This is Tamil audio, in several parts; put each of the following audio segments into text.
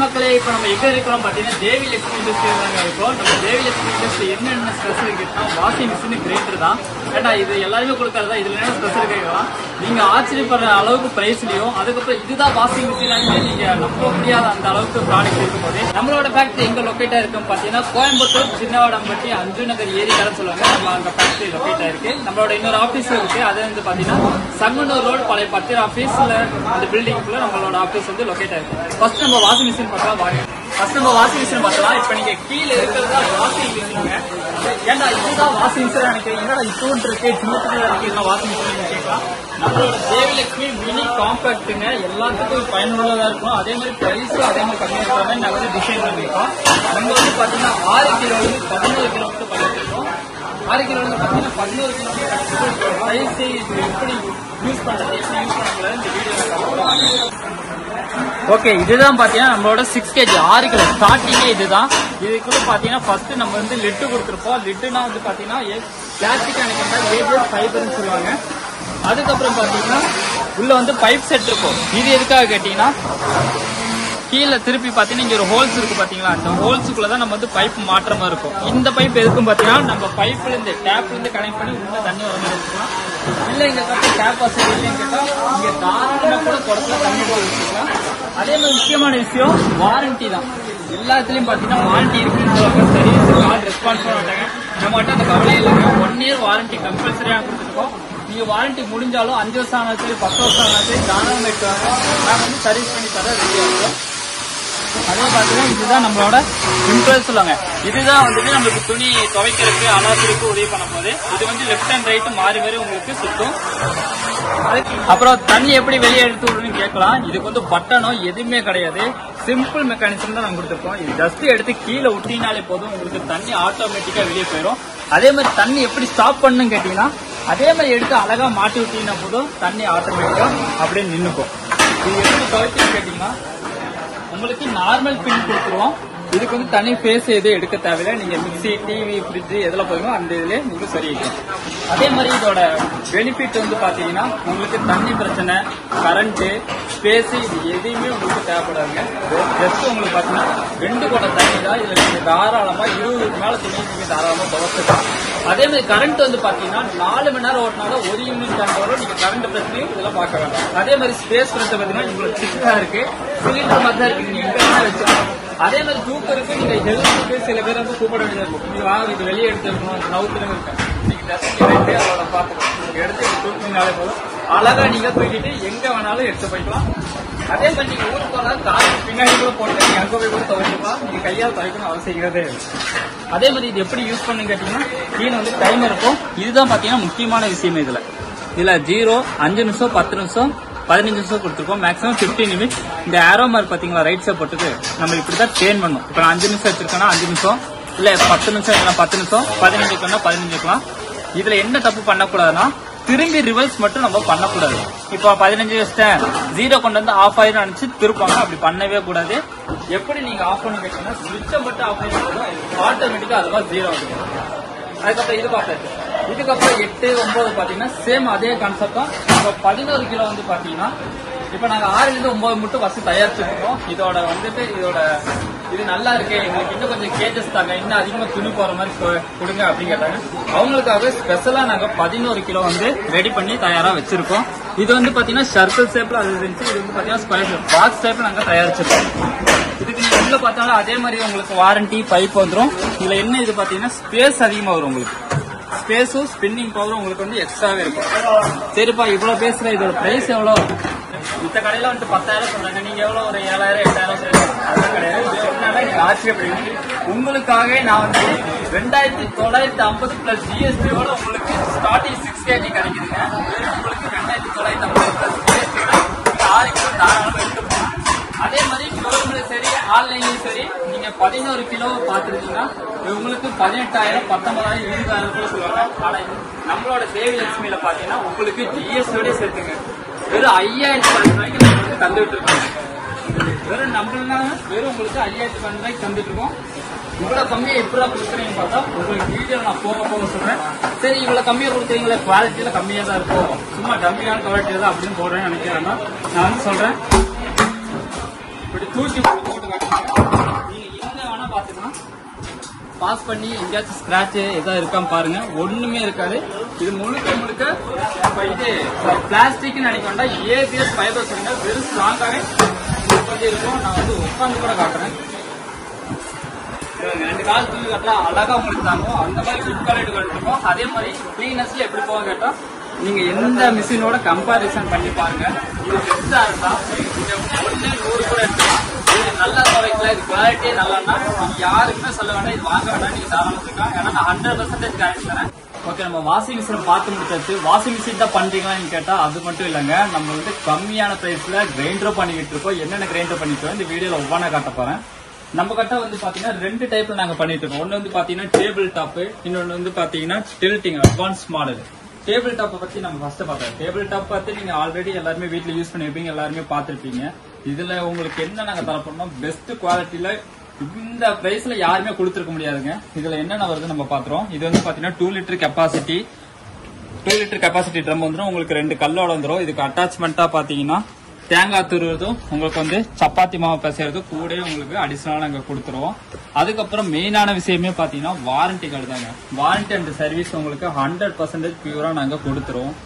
மக்களே இப்போ நம்ம எங்க இருக்கிறோம் பார்த்தீங்கன்னா தேவி லட்சுமி இண்டஸ்ட்ரி தாங்க இருக்கோம் நம்ம தேவி லட்சுமி இண்டஸ்ட்ரி என்னென்ன ஸ்பெஷல் இருக்குன்னா வாஷிங் மிஷின் கிரேட்டர் தான் ஏன்னா இது எல்லாருமே கொடுக்கறதா இதுல என்ன ஸ்பெஷல் கேட்கலாம் நீங்க ஆச்சரியப்படுற அளவுக்கு பிரைஸ்லயும் அதுக்கப்புறம் இதுதான் வாஷிங் மிஷின் நீங்க நம்ப முடியாத அந்த அளவுக்கு ப்ராடக்ட் இருக்கும்போது நம்மளோட ஃபேக்டரி எங்க லொக்கேட்டா இருக்கும் பார்த்தீங்கன்னா கோயம்புத்தூர் சின்னவாடம்பட்டி அஞ்சு நகர் ஏரிக்காரன்னு சொல்லுவாங்க நம்ம அங்க ஃபேக்டரி லொக்கேட் இருக்கு நம்மளோட இன்னொரு ஆஃபீஸ் இருக்கு அது வந்து பாத்தீங்கன்னா சங்கனூர் ரோடு பழைய பத்திர ஆஃபீஸ்ல அந்த பில்டிங்குள்ள நம்மளோட ஆஃபீஸ் வந்து லொக்கேட் ஆயிருக்கு ஃபர்ஸ்ட் நம்ம வாஷிங் மிஷின் பார்க்கலாம் வாங்க ஃபர்ஸ்ட் நம்ம வாஷிங் மிஷின் பார்க்கலாம் இப்போ நீங்க கீழே இருக்கிறதா வாஷிங் மிஷினுங்க ஏன்டா இதுதான் வாஷிங் மிஷின் நினைக்கிறீங்க என்னடா இப்போ இருக்கு சின்ன சின்னதா இருக்கு இதெல்லாம் வாஷிங் மிஷின் கேட்கலாம் நம்மளோட தேவிலட்சுமி மினி காம்பாக்ட்டுங்க எல்லாத்துக்கும் பயனுள்ளதா இருக்கும் அதே மாதிரி பிரைஸும் அதே மாதிரி கம்மியாக இருக்கிற மாதிரி நாங்கள் வந்து டிசைன் பண்ணியிருக்கோம் நம்ம வந்து பாத்தீங்கன்னா ஆறு கிலோ வந்து பதினோரு கிலோ வந்து பண்ணிட்டு இருக்கோம் ஆறு கிலோ வந்து பாத்தீங்கன்னா பதினோரு கிலோ பிரைஸ் இது எப்படி யூஸ் பண்றது எப்படி யூஸ் பண்ணக்கூடாது இந்த வீடியோ ஓகே இதுதான் பாத்தீங்கன்னா நம்மளோட சிக்ஸ் கேஜி ஆறு கிலோ ஸ்டார்டிங்கே இதுதான் இதுக்குள்ள பாத்தீங்கன்னா ஃபர்ஸ்ட் நம்ம வந்து லிட்டு கொடுத்துருப்போம் லிட்டுனா வந்து பாத்தீங்கன்னா பிளாஸ்டிக் அணைக்கின்ற ஏஜஸ் ஃபைபர்னு சொல்லுவாங்க அதுக்கப்புறம் பாத்தீங்கன்னா உள்ள வந்து பைப் செட் இருக்கும் இது எதுக்காக கேட்டீங்கன்னா கீழே திருப்பி பார்த்தீங்கன்னா இங்க ஒரு ஹோல்ஸ் இருக்கு பாத்தீங்களா அந்த ஹோல்ஸுக்குள்ள தான் நம்ம வந்து பைப் மாற்ற மாதிரி இருக்கும் இந்த பைப் எதுக்கும் பாத்தீங்கன்னா நம்ம பைப்ல இருந்து டேப்ல இருந்து கனெக்ட் பண்ணி உள்ள தண்ணி வர மாதிரி வச்சுக்கலாம் இல்ல இங்க கட்ட டேப் வசதி இல்லைன்னு கேட்டா இங்க தாராளமா கூட குடத்துல தண்ணி போய் வச்சுக்கலாம் அதே மாதிரி முக்கியமான விஷயம் வாரண்டி தான் எல்லாத்துலயும் பாத்தீங்கன்னா வாரண்டி இருக்குன்னு சொல்லுவாங்க சர்வீஸ் கால் ரெஸ்பான்ஸ் பண்ண மாட்டாங்க நம்மகிட்ட அந்த கவலை இல்லைங்க ஒன் இயர் வாரண்டி கம்பல்சரியா கொடுத்துருக்கோம் நீங்க வாரண்டி முடிஞ்சாலும் அஞ்சு வருஷம் ஆனாலும் சரி பத்து வருஷம் ஆனாலும் சரி தாராளமா எடுத்துவாங்க நாங்க வந்து சர்வீஸ் பண்ணி தர ரெடியா இருக்கோம் அதே பார்த்தீங்கன்னா இதுதான் நம்மளோட இம்ப்ரெஸ் சொல்லுவாங்க இதுதான் வந்துட்டு நம்மளுக்கு துணி துவைக்கிறதுக்கு அலாசருக்கு உதவி பண்ண போகுது இது வந்து லெஃப்ட் அண்ட் ரைட் மாறி மாறி உங்களுக்கு சுத்தும் அதுக்கு- அப்புறம் தண்ணி எப்படி வெளியே எடுத்து விடணும்னு கேட்கலாம் இதுக்கு வந்து பட்டனோ எதுவுமே கிடையாது சிம்பிள் மெக்கானிசம் தான் நாங்க கொடுத்துருக்கோம் இது ஜஸ்ட் எடுத்து கீழே விட்டீங்கனாலே போதும் உங்களுக்கு தண்ணி ஆட்டோமேட்டிக்கா வெளியே போயிடும் அதே மாதிரி தண்ணி எப்படி ஸ்டாப் பண்ணணும்னு கேட்டீங்கன்னா அதே மாதிரி எடுத்து அழகா மாட்டி விட்டீங்கன்னா போதும் தண்ணி ஆட்டோமேட்டிக்கா அப்படியே நின்னுக்கும் இது எப்படி துவைக்கணும்னு கேட்டீங்கன்னா உங்களுக்கு நார்மல் பின் கொடுத்துருவோம் இதுக்கு வந்து தனி ஃபேஸ் எதுவும் எடுக்க தேவையில்லை நீங்க மிக்ஸி டிவி ஃப்ரிட்ஜ் எதில் போதுமோ அந்த இதுல நீங்க சரியாக்கலாம் அதே மாதிரி இதோட பெனிஃபிட் வந்து பாத்தீங்கன்னா உங்களுக்கு தண்ணி பிரச்சனை கரண்ட் ஸ்பேஸ் இது எதையுமே உங்களுக்கு தேவைப்படாதுங்க ஜஸ்ட் உங்களுக்கு பாத்தீங்கன்னா ரெண்டு குடம் தண்ணி தான் இதுல நீங்க தாராளமா இருபதுக்கு மேல துணி நீங்க தாராளமா துவச்சிக்கலாம் அதே மாதிரி கரண்ட் வந்து பாத்தீங்கன்னா நாலு மணி நேரம் ஓட்டினாலும் ஒரு யூனிட் கரண்ட் வரும் நீங்க கரண்ட் பிரச்சனையும் இதெல்லாம் பார்க்க வேண்டாம் அதே மாதிரி ஸ்பேஸ் பிரச்சனை பாத்தீங்கன்னா உங்களுக்கு சிக்கா இருக்கு சிலிண்டர் மாதிரி தான் இருக்கு நீங்க எங்க வேணா வச்சுக்கலாம் அதே மாதிரி தூக்கருக்கு நீங்க ஹெல்த்துக்கு சில பேர் வந்து கூப்பிட வேண்டியது இருக்கும் இது வாங்க இது வெளியே எடுத்து இருக்கணும் நவுத்துன்னு இருக்கேன் நீங்க டஸ்ட் எடுத்து அதோட பார்த்துக்கணும் நீங்க எடுத்து இது தூக்கினாலே போதும் அழகா நீங்க தூக்கிட்டு எங்க வேணாலும் எடுத்து போய்க்கலாம் அதே மாதிரி நீங்க ஊருக்கு போனா காசு பின்னாடி கூட போட்டு நீங்க அங்க போய் கூட துவைக்கலாம் நீங்க கையால் துவைக்கணும் அவசியங்கிறதே இல்லை. அதே மாதிரி இது எப்படி யூஸ் பண்ணுங்க கேட்டீங்கன்னா கீழே வந்து டைம் இருக்கும் இதுதான் பாத்தீங்கன்னா முக்கியமான விஷயம் இதுல இதுல ஜீரோ அஞ்சு நிமிஷம் பத்து நிமிஷம் பதினஞ்சு நிமிஷம் கொடுத்துருக்கோம் மேக்ஸிமம் 15 நிமிஷம் இந்த ஆரோ மார்க் பாத்தீங்களா ரைட் சைட் போட்டுட்டு நம்ம இப்படிதான் ட்ரெயின் பண்ணும் இப்போ நான் அஞ்சு நிமிஷம் வச்சிருக்கேன்னா அஞ்சு நிமிஷம் இல்ல பத்து நிமிஷம் இல்லைன்னா பத்து நிமிஷம் பதினஞ்சு இருக்கா பதினஞ்சு இருக்கலாம் இதுல என்ன தப்பு பண்ணக்கூடாதுன்னா திரும்பி ரிவர்ஸ் மட்டும் நம்ம பண்ணக்கூடாது இப்போ பதினஞ்சு வச்சிட்டேன் ஜீரோ கொண்டு வந்து ஆஃப் ஆயிரும் நினைச்சு திருப்பாங்க அப்படி பண்ணவே கூடாது எப்படி நீங்க ஆஃப் பண்ணி கேட்டீங்கன்னா சுவிட்சை மட்டும் ஆஃப் பண்ணி ஆட்டோமேட்டிக்கா அதுதான் ஜீரோ ஆகும் அதுக்கப்புறம் இது பார்த்தாச்சு இதுக்கப்புறம் எட்டு ஒன்பது பாத்தீங்கன்னா சேம் அதே கான்செப்ட் தான் இப்போ பதினோரு கிலோ வந்து பாத்தீங்கன்னா இப்போ நாங்க ஆறுல இருந்து ஒன்பது மட்டும் ஃபர்ஸ்ட் தயாரிச்சிருக்கோம் இதோட வந்துட்டு இதோட இது நல்லா இருக்கு எங்களுக்கு இன்னும் கொஞ்சம் கேஜஸ் தாங்க இன்னும் அதிகமா துணி போற மாதிரி கொ- கொடுங்க அப்படின்னு கேட்டாங்க அவங்களுக்காக ஸ்பெஷலா நாங்க பதினோரு கிலோ வந்து ரெடி பண்ணி தயாரா வச்சிருக்கோம் இது வந்து பாத்தீங்கன்னா சர்க்கிள் ஷேப்ல அது இருந்துச்சு இது வந்து பாத்தீங்கன்னா ஸ்கொயர் ஷேப் பாக்ஸ் ஷேப்ல நாங்க தயாரிச்சிருக்கோம் இதுக்கு நீங்க உள்ள பார்த்தாலும் அதே மாதிரி உங்களுக்கு வாரண்டி பைப் வந்துரும் இதுல என்ன இது பாத்தீங்கன்னா ஸ்பேஸ் அதிகமா வரும் உங்களுக்கு ஸ்பேஸும் ஸ்பின்னிங் பவரும் உங்களுக்கு வந்து எக்ஸ்ட்ராவே இருக்கும் சரிப்பா இவ்வளவு பேசுற இதோட பிரைஸ் எவ்வளவு இந்த கடையில வந்துட்டு பத்தாயிரம் சொல்றாங்க நீங்க எவ்வளவு ஒரு ஏழாயிரம் எட்டாயிரம் சொல்றீங்க அதெல்லாம் கிடையாது இது சொன்னாலே நீங்க ஆச்சரியப்படுவீங்க உங்களுக்காக நான் வந்து ரெண்டாயிரத்தி தொள்ளாயிரத்தி ஐம்பது பிளஸ் ஜிஎஸ்டியோட உங்களுக்கு ஸ்டார்டிங் சிக்ஸ் கேஜி கிடைக்குதுங்க வெறும் உங்களுக்கு ரெண்டாயிரத்தி தொள்ளாயிரத்தி ஐம்பது பிளஸ் ஜிஎஸ்டி ஆறு கிலோ தாராளமா எடுத்துக்கலாம் அதே மாதிரி ஷோரூம்ல சரி ஆன்லைன்லயும் சரி நீங்க பதினோரு கிலோ பாத்துருக்கீங்கன்னா உங்களுக்கு பதினெட்டாயிரம் பத்தொன்பதாயிரம் இருபதாயிரம் கூட சொல்லுவாங்க ஆனா இது நம்மளோட தேவி லட்சுமியில பாத்தீங்கன்னா உங்களுக்கு ஜிஎஸ்டியோட சேர்த்துங்க வெறும் ஐயாயிரத்தி பன்னெண்டு ரூபாய்க்கு நம்ம வந்து தந்துட்டு இருக்கோம் வெறும் நம்மளா வெறும் உங்களுக்கு ஐயாயிரத்தி பன்னெண்டு ரூபாய்க்கு தந்துட்டு இருக்கோம் இவ்வளவு கம்மியா எப்படா கொடுக்குறீங்கன்னு பார்த்தா உங்களுக்கு வீடியோ நான் போக போக சொல்றேன் சரி இவ்வளவு கம்மியா கொடுக்குறீங்களே குவாலிட்டியில கம்மியா தான் இருக்கும் சும்மா டம்மியான குவாலிட்டி தான் அப்படின்னு போடுறேன்னு நினைக்கிறேன் நான் வந்து சொல்றேன் இப்படி தூக்கி போட்டு காட்டுங்க பாஸ் பண்ணி எங்கேயாச்சும் ஸ்கிராட்ச் எதாவது இருக்கான்னு பாருங்க ஒண்ணுமே இருக்காது இது முழுக்க முழுக்க இப்ப இது பிளாஸ்டிக்னு நினைக்கொண்டா ஏபிஎஸ் ஃபைபர் சொல்லுங்க வெறும் ஸ்ட்ராங்காவே கொஞ்சம் இருக்கும் நான் வந்து உட்காந்து கூட காட்டுறேன் இவங்க ரெண்டு கால் துணி கட்டா அழகா உங்களுக்கு தாங்கும் அந்த மாதிரி குட் குவாலிட்டி இருக்கும் அதே மாதிரி கிளீனஸ்ல எப்படி போகும் கேட்டா நீங்க எந்த மிஷினோட கம்பாரிசன் பண்ணி பாருங்க இது பெஸ்டா இருந்தா நீங்க ஒண்ணு நூறு கூட எடுக்கலாம் இது நல்லா துவைக்கல இது குவாலிட்டியே நல்லான்னா நீங்க யாருக்குமே சொல்ல வேண்டாம் இது வாங்க வேண்டாம் நீங்க தாராளம் இருக்கலாம் ஏன்னா நான் ஹண்ட்ரட் பர்சன்டேஜ் கேரண்டி தரேன் ஓகே நம்ம வாஷிங் மிஷின் பார்த்து முடிச்சாச்சு வாஷிங் மிஷின் தான் பண்றீங்களான்னு கேட்டா அது மட்டும் இல்லைங்க நம்ம வந்து கம்மியான பிரைஸ்ல கிரைண்டரும் பண்ணிக்கிட்டு இருக்கோம் என்னென்ன கிரைண்டர் பண்ணிட்டு இந்த வீடியோல ஒவ்வொன்றா காட்ட போறேன் நம்ம கிட்ட வந்து பாத்தீங்கன்னா ரெண்டு டைப்ல நாங்க பண்ணிட்டு இருக்கோம் ஒன்னு வந்து பாத்தீங்கன்னா டேபிள் டாப் இன்னொன்னு வந்து பாத்தீங்கன்னா டில்ட்டிங் அட்வான்ஸ் மாடல் டேபிள் டாப்பை பத்தி நம்ம ஃபர்ஸ்ட் பார்த்தோம் டேபிள் டாப் பத்தி நீங்க ஆல்ரெடி எல்லாருமே வீட்ல யூஸ் பண்ணிருப்பீங்க எல்லாருமே பார்த்திருப்பீங்க இதுல உங்களுக்கு என்ன நாங்க தர போறோம் பெஸ்ட் குவாலிட்டியில இந்த பிரைஸ்ல யாருமே கொடுத்துருக்க முடியாதுங்க இதுல என்னென்ன வருது நம்ம பாத்துறோம் இது வந்து பாத்தீங்கன்னா two litre capacity two litre capacity drum வந்துடும் உங்களுக்கு ரெண்டு கல்லோட வந்துடும் இதுக்கு அட்டாச்மெண்ட்டா பாத்தீங்கன்னா தேங்காய் துருவதும் உங்களுக்கு வந்து சப்பாத்தி மாவு பிசைறது கூடவே உங்களுக்கு அடிஷனலா நாங்க கொடுத்துருவோம் அதுக்கப்புறம் மெயினான விஷயமே பாத்தீங்கன்னா வாரண்டி கார்டு தாங்க வாரண்டி அண்ட் சர்வீஸ் உங்களுக்கு ஹண்ட்ரட் பர்சன்டேஜ் பியூரா நாங்க கொடுத்துருவோம்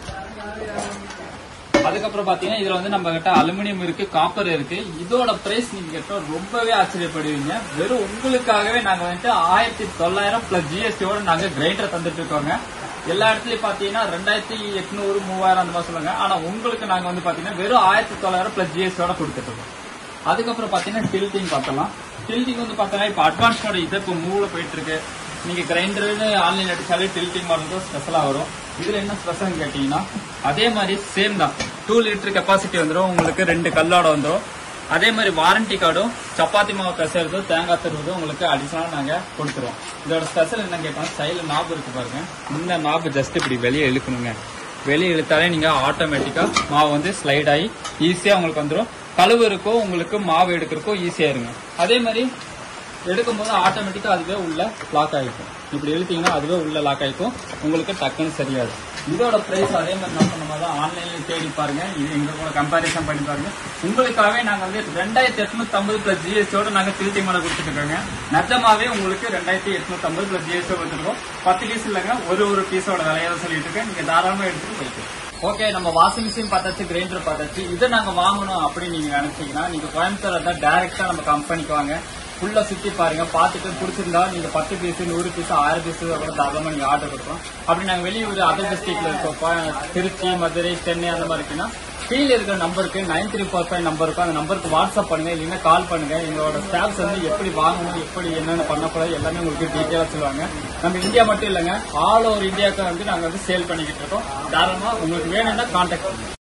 அதுக்கப்புறம் பாத்தீங்கன்னா இதுல வந்து நம்ம கிட்ட அலுமினியம் இருக்கு காப்பர் இருக்கு இதோட பிரைஸ் நீங்க கேட்டா ரொம்பவே ஆச்சரியப்படுவீங்க வெறும் உங்களுக்காகவே நாங்க வந்துட்டு ஆயிரத்தி தொள்ளாயிரம் பிளஸ் ஜிஎஸ்டியோட நாங்க கிரைண்டர் தந்துட்டு இருக்கோங்க எல்லா இடத்துலயும் பாத்தீங்கன்னா ரெண்டாயிரத்தி எட்நூறு மூவாயிரம் அந்த மாதிரி சொல்லுவாங்க ஆனா உங்களுக்கு நாங்க வந்து பாத்தீங்கன்னா வெறும் ஆயிரத்தி தொள்ளாயிரம் பிளஸ் ஜிஎஸ்டியோட கொடுத்துட்டு இருக்கோம் அதுக்கப்புறம் பாத்தீங்கன்னா டில்டிங் பார்த்தலாம் டில்டிங் வந்து பாத்தீங்கன்னா இப்ப அட்வான்ஸ் மாடல் இது இப்போ மூவ்ல போயிட்டு இருக்கு நீங்க கிரைண்டர்னு ஆன்லைன் அடிச்சாலே டில்டிங் மாடல் தான் ஸ்பெஷலா வரும் இதுல என்ன ஸ்பெஷல் கேட்டீங்கன்னா அதே மாதிரி சேம் தான் டூ லிட்டர் கெப்பாசிட்டி வந்துடும் உங்களுக்கு ரெண்டு கல்லோட வந்துடும் அதே மாதிரி வாரண்டி கார்டும் சப்பாத்தி மாவு பிசைறதும் தேங்காய் தருவதும் உங்களுக்கு அடிஷனலா நாங்க கொடுத்துருவோம் இதோட ஸ்பெஷல் என்ன கேட்டோம் சைடுல நாப் இருக்கு பாருங்க இந்த நாப் ஜஸ்ட் இப்படி வெளியே இழுக்கணுங்க வெளியே இழுத்தாலே நீங்க ஆட்டோமேட்டிக்கா மாவு வந்து ஸ்லைட் ஆகி ஈஸியா உங்களுக்கு வந்துடும் கழுவு இருக்கோ உங்களுக்கு மாவு எடுக்கிறக்கோ ஈஸியா இருங்க அதே மாதிரி எடுக்கும்போது ஆட்டோமேட்டிக்கா அதுவே உள்ள லாக் ஆகிக்கும் இப்படி இழுத்தீங்கன்னா அதுவே உள்ள லாக் ஆகிக்கும் உங்களுக்கு டக்குன்னு சரியாது இதோட பிரைஸ் அதே மாதிரி நான் சொன்ன மாதிரி தான் ஆன்லைன்ல தேடி பாருங்க இது எங்க கூட கம்பாரிசன் பண்ணி பாருங்க உங்களுக்காகவே நாங்க வந்து ரெண்டாயிரத்தி எட்நூத்தி ஐம்பது பிளஸ் ஜிஎஸ்டியோட நாங்க திருத்தி மேல கொடுத்துட்டு இருக்கோங்க நிஜமாவே உங்களுக்கு ரெண்டாயிரத்தி எட்நூத்தி ஐம்பது பிளஸ் ஜிஎஸ்டி கொடுத்துருக்கோம் பத்து பீஸ் இல்லைங்க ஒரு ஒரு பீஸோட விலையை சொல்லிட்டு இருக்கேன் நீங்க தாராளமா எடுத்துட்டு போய்க்கலாம் ஓகே நம்ம வாஷிங் மிஷின் பார்த்தாச்சு கிரைண்டர் பார்த்தாச்சு இதை நாங்க வாங்கணும் அப்படின்னு நீங்க நினைச்சீங்கன்னா நீங்க கோயம்புத்தூர் தான் டைரக்டா நம்ம கம்பெனிக்கு வாங்க ஃபுல்லா சுத்தி பாருங்க பார்த்துட்டு பிடிச்சிருந்தா நீங்க பத்து பீஸ் நூறு பீஸ் ஆயிரம் பீஸ் கூட தாராளமா நீங்க ஆர்டர் கொடுப்போம் அப்படி நாங்க வெளியூர் அதர் டிஸ்ட்ரிக்ட்ல இருக்கோம் கோ- திருச்சி மதுரை சென்னை அந்த மாதிரி இருக்குன்னா கீழே இருக்கிற நம்பருக்கு நைன் த்ரீ ஃபோர் ஃபைவ் நம்பருக்கு அந்த நம்பருக்கு வாட்ஸ்அப் பண்ணுங்க இல்லைன்னா கால் பண்ணுங்க எங்களோட ஸ்டாஃப்ஸ் வந்து எப்படி வாங்கணும் எப்படி என்னென்ன பண்ணக்கூடாது எல்லாமே உங்களுக்கு டீட்டெயிலா சொல்லுவாங்க நம்ம இந்தியா மட்டும் இல்லைங்க ஆல் ஓவர் இந்தியாவுக்கு வந்து நாங்க வந்து சேல் பண்ணிக்கிட்டு இருக்கோம் தாராளமா உங்களுக்கு வேணும்னா கான்டாக்ட் பண்ணுங்க